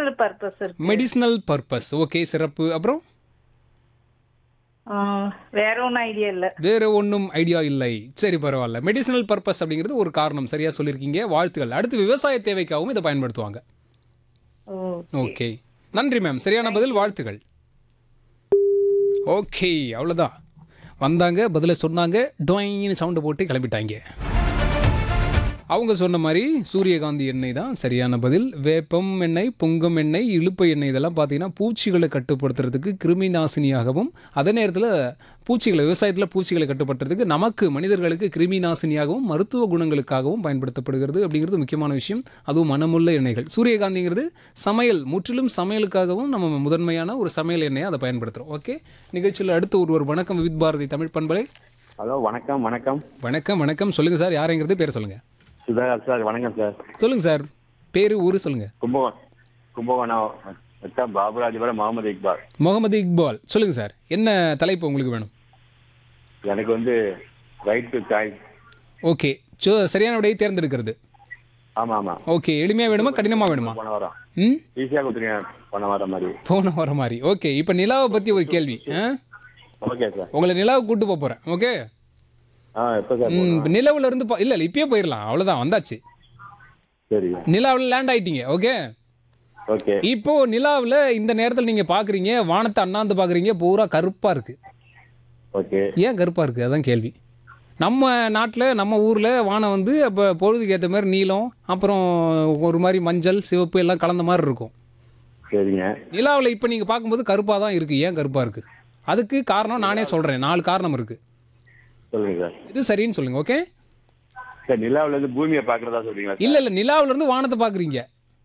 Medicinal purpose இருக்கு medicinal purpose okay சிறப்பு அப்புறம் ஆ, வேற ஒன்றும் ஐடியா இல்ல வேற ஒன்றும் ஐடியா இல்லை சரி பரவாயில்ல மெடிசினல் பர்பஸ் அப்படிங்கிறது ஒரு காரணம் சரியா சொல்லியிருக்கீங்க வாழ்த்துக்கள் அடுத்து விவசாய தேவைக்காகவும் இதை பயன்படுத்துவாங்க ஓ ஓகே நன்றி மேம் சரியான பதில் வாழ்த்துக்கள் ஓகே அவ்வளோதான் வந்தாங்க பதிலை சொன்னாங்க டொயின்னு சவுண்டு போட்டு கிளம்பிட்டாங்க அவங்க சொன்ன மாதிரி சூரியகாந்தி எண்ணெய் தான் சரியான பதில் வேப்பம் எண்ணெய் புங்கம் எண்ணெய் இழுப்பை எண்ணெய் இதெல்லாம் பார்த்தீங்கன்னா பூச்சிகளை கட்டுப்படுத்துறதுக்கு கிருமி நாசினியாகவும் அதே நேரத்தில் பூச்சிகளை விவசாயத்தில் பூச்சிகளை கட்டுப்படுத்துறதுக்கு நமக்கு மனிதர்களுக்கு கிருமி நாசினியாகவும் மருத்துவ குணங்களுக்காகவும் பயன்படுத்தப்படுகிறது அப்படிங்கிறது முக்கியமான விஷயம் அதுவும் மனமுள்ள எண்ணெய்கள் சூரியகாந்திங்கிறது சமையல் முற்றிலும் சமையலுக்காகவும் நம்ம முதன்மையான ஒரு சமையல் எண்ணெயை அதை பயன்படுத்துகிறோம் ஓகே நிகழ்ச்சியில் அடுத்து ஒரு ஒரு வணக்கம் விவித் பாரதி தமிழ் பண்பலை ஹலோ வணக்கம் வணக்கம் வணக்கம் வணக்கம் சொல்லுங்கள் சார் யாருங்கிறது பேர் சொல்லுங்கள் சுதாகர் சார் வணக்கம் சார் சொல்லுங்க சார் பேரு ஊரு சொல்லுங்க கும்பகோணம் கும்பகோணம் வட்டம் பாபுராஜபுரம் முகமது இக்பால் முகமது இக்பால் சொல்லுங்க சார் என்ன தலைப்பு உங்களுக்கு வேணும் எனக்கு வந்து right to choice okay so சரியான விடையை தேர்ந்தெடுக்கிறது ஆமா ஆமா ஓகே எளிமையாக வேணுமா கடினமாக வேணுமா போன வாரம் ம் ஈஸியாக கொடுத்துருங்க போன வாரம் மாதிரி போன வர மாதிரி ஓகே இப்போ நிலாவை பற்றி ஒரு கேள்வி ஆ ஓகே சார் உங்களை நிலாவை கூட்டு போக போகிறேன் ஓகே ஆ எப்போ சார் ம் இப்போ நிலவுல இருந்து பா இல்லை இல்லை இப்பயே போயிடலாம் அவ்வளோதான் வந்தாச்சு சரி நிலாவில் லேண்ட் ஆயிட்டீங்க ஓகே ஓகே இப்போ நிலாவில் இந்த நேரத்தில் நீங்கள் பார்க்குறீங்க வானத்தை அண்ணாந்து பார்க்குறீங்க பூரா கருப்பாக இருக்குது ஓகே ஏன் கருப்பாக இருக்குது அதான் கேள்வி நம்ம நாட்டில் நம்ம ஊரில் வானம் வந்து அப்போ பொழுதுக்கு ஏற்ற மாதிரி நீலம் அப்புறம் ஒரு மாதிரி மஞ்சள் சிவப்பு எல்லாம் கலந்த மாதிரி இருக்கும் சரிங்க நிலாவில் இப்போ நீங்கள் பார்க்கும்போது கருப்பாக தான் இருக்குது ஏன் கருப்பாக இருக்குது அதுக்கு காரணம் நானே சொல்கிறேன் நாலு காரணம் இருக்குது சொல்லுங்க சார் இது சரின்னு சொல்லுங்கள் ஓகே சார் நிலாவுல இருந்து பூமியை பார்க்கறதா சொல்றீங்களா சார்? இல்லை இல்லை நிலாவிலேருந்து வானத்தை பார்க்குறீங்க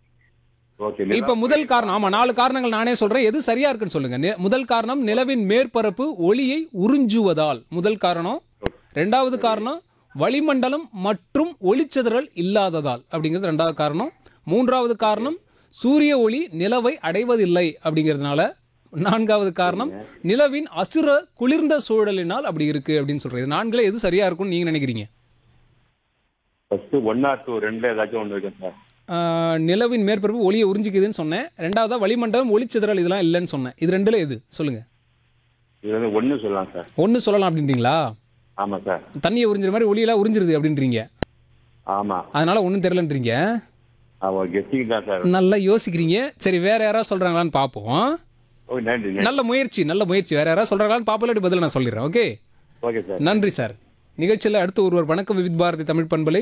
ஓகே நிலா- இப்போ முதல் காரணம் ஆமாம் நாலு காரணங்கள் நானே சொல்கிறேன் எது சரியாக இருக்குன்னு சொல்லுங்கள் நி- முதல் காரணம் நிலவின் மேற்பரப்பு ஒளியை உறிஞ்சுவதால் முதல் காரணம் ரெண்டாவது காரணம் வளிமண்டலம் மற்றும் ஒளிச்சிதறல் இல்லாததால் அப்படிங்கிறது ரெண்டாவது காரணம் மூன்றாவது காரணம் சூரிய ஒளி நிலவை அடைவதில்லை அப்படிங்கிறதுனால நான்காவது காரணம் நிலவின் அசுர குளிர்ந்த சூழலினால் அப்படி இருக்கு அப்படின்னு சொல்றது நான்குல எது சரியா இருக்கும்னு நீங்க நினைக்கிறீங்க ஃபர்ஸ்ட் ஒன் ஆர் டூ ரெண்டு ஏதாச்சும் ஒன்று இருக்கு சார் ஆஹ், நிலவின் மேற்பரப்பு ஒளியை உறிஞ்சிக்குதுன்னு சொன்னேன் ரெண்டாவதா வளிமண்டலம் ஒளிச்சிதறல் இதெல்லாம் இல்லைன்னு சொன்னேன் இது ரெண்டுல எது சொல்லுங்க இது வந்து ஒன்று சொல்லலாம் சார் ஒன்று சொல்லலாம் அப்படின்றீங்களா ஆமா சார் தண்ணியை உறிஞ்சிற மாதிரி ஒளியெல்லாம் உறிஞ்சிருது அப்படின்றீங்க ஆமா அதனால ஒன்றும் தெரிலன்றீங்க அவன் கெஸ்டிங் தான் சார் நல்லா யோசிக்கிறீங்க சரி வேற யாராவது சொல்றாங்களான்னு பார்ப்போம் ஓ நன்றி நல்ல முயற்சி நல்ல முயற்சி வேற யாராவது சொல்றாங்களான்னு பார்ப்போம் இல்லாட்டி பதில் நான் சொல்லிடுறேன் ஓகே ஓகே சார் நன்றி சார் நிகழ்ச்சியில் அடுத்து ஒருவர் வணக்கம் விவித் பாரதி தமிழ் பண்பலை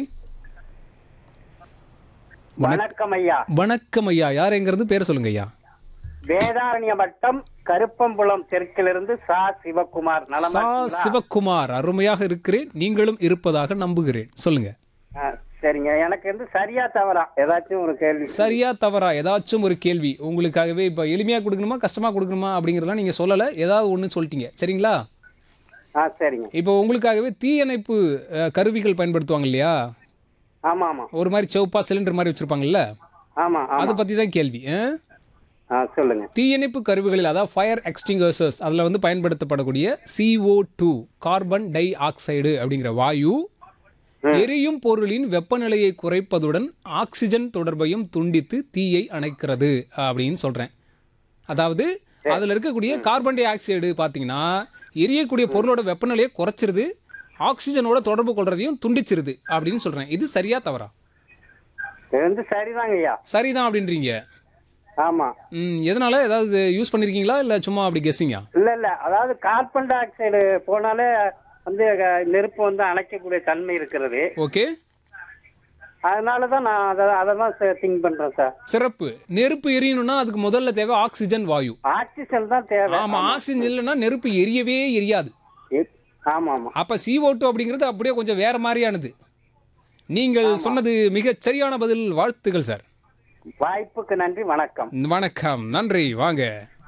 வணக்கம் ஐயா வணக்கம் ஐயா யாருங்கிறது பேர் சொல்லுங்க ஐயா வேதாரண்ய வட்டம் கருப்பம்புலம் தெற்கிலிருந்து சா சிவகுமார் நலமா சா இருக்கீங்களா? சிவக்குமார் அருமையாக இருக்கிறேன் நீங்களும் இருப்பதாக நம்புகிறேன் சொல்லுங்க ஆ, சரிங்க எனக்கு வந்து சரியா தவறா ஏதாச்சும் ஒரு கேள்வி சரியா தவறா ஏதாச்சும் ஒரு கேள்வி உங்களுக்காகவே இப்போ எளிமையா கொடுக்கணுமா கஷ்டமா கொடுக்கணுமா அப்படிங்கிறதெல்லாம் நீங்க சொல்லல ஏதாவது ஒன்று சொல்லிட்டீங்க சரிங்களா ஆ சரிங்க இப்போ உங்களுக்காகவே தீயணைப்பு அஹ், கருவிகள் பயன்படுத்துவாங்க இல்லையா ஆமா ஆமா ஒரு மாதிரி செவப்பா சிலிண்டர் மாதிரி வச்சிருப்பாங்கல்ல ஆமா ஆமா அதை பத்தி தான் கேள்வி அஹ்? ஆ சொல்லுங்க தீயணைப்பு கருவிகளில் அதாவது ஃபயர் எக்ஸ்டிங்கர்சர்ஸ் அதில் வந்து பயன்படுத்தப்படக்கூடிய CO2 two carbon dioxide அப்படிங்கிற வாயு எரியும் பொருளின் வெப்பநிலையை குறைப்பதுடன் ஆக்சிஜன் தொடர்பையும் துண்டித்து தீயை அணைக்கிறது அப்படின்னு சொல்கிறேன் அதாவது அதில் இருக்கக்கூடிய கார்பன் டை ஆக்சைடு பார்த்தீங்கன்னா எரியக்கூடிய பொருளோட வெப்பநிலையை குறைச்சிருது ஆக்சிஜனோட தொடர்பு கொள்றதையும் துண்டிச்சிருது அப்படின்னு சொல்கிறேன் இது சரியா தவறா இது வந்து சரிதாங்க ஐயா சரிதான் அப்படின்றீங்க ஆமா ம் எதனால ஏதாவது யூஸ் பண்ணியிருக்கீங்களா இல்லை சும்மா அப்படி கெஸ்ஸிங்கா இல்ல இல்ல அதாவது கார்பன் டை ஆக்சைடு போனாலே வந்து அஹ், நெருப்பு வந்து அணைக்கக்கூடிய தன்மை இருக்கிறது ஓகே அதனாலதான் நான் அதை அதை தான் திங்க் பண்றேன் சார் சிறப்பு நெருப்பு எரியணும்னா அதுக்கு முதல்ல தேவை ஆக்சிஜன் வாயு ஆக்சிஜன் தான் தேவை ஆமா ஆக்சிஜன் இல்லைன்னா நெருப்பு எரியவே எரியாது எ- ஆமா ஆமா அப்ப CO2 டூ அப்படிங்கிறது அப்படியே கொஞ்சம் வேற மாதிரியானது நீங்கள் சொன்னது மிகச் சரியான பதில் வாழ்த்துகள் சார் வாய்ப்புக்கு நன்றி வணக்கம் வணக்கம் நன்றி வாங்க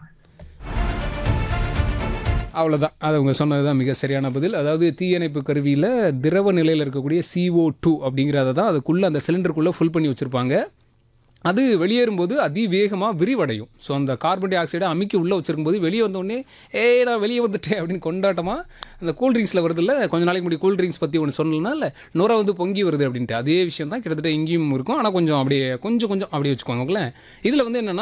அவ்வளோதான் அது அவங்க சொன்னது தான் மிக சரியான பதில் அதாவது தீயணைப்பு கருவியில் திரவ நிலையில் இருக்கக்கூடிய CO2 டூ அப்படிங்கிறத தான் அதுக்குள்ளே அந்த சிலிண்டருக்குள்ளே ஃபுல் பண்ணி வச்சுருப்பாங்க அது வெளியேறும்போது அதிவேகமாக விரிவடையும் ஸோ அந்த கார்பன் டை ஆக்சைடை அமுக்கி உள்ளே வச்சிருக்கும்போது வெளியே வந்தோடனே ஏய் நான் வெளியே வந்துட்டேன் அப்படின்னு கொண்டாட்டமாக அந்த கூல்ட்ரிங்க்ஸில் வருதுல்ல கொஞ்ச நாளைக்கு முன்னாடி கூல்ட்ரிங்க்ஸ் பற்றி ஒன்று சொன்னதுனால நுரை வந்து பொங்கி வருது அப்படின்ட்டு அதே விஷயம் தான் கிட்டத்தட்ட இங்கேயும் இருக்கும் ஆனால் கொஞ்சம் அப்படியே கொஞ்சம் கொஞ்சம் அப்படியே வச்சுக்கோங்களேன் இதில் வந்து என்னென்னா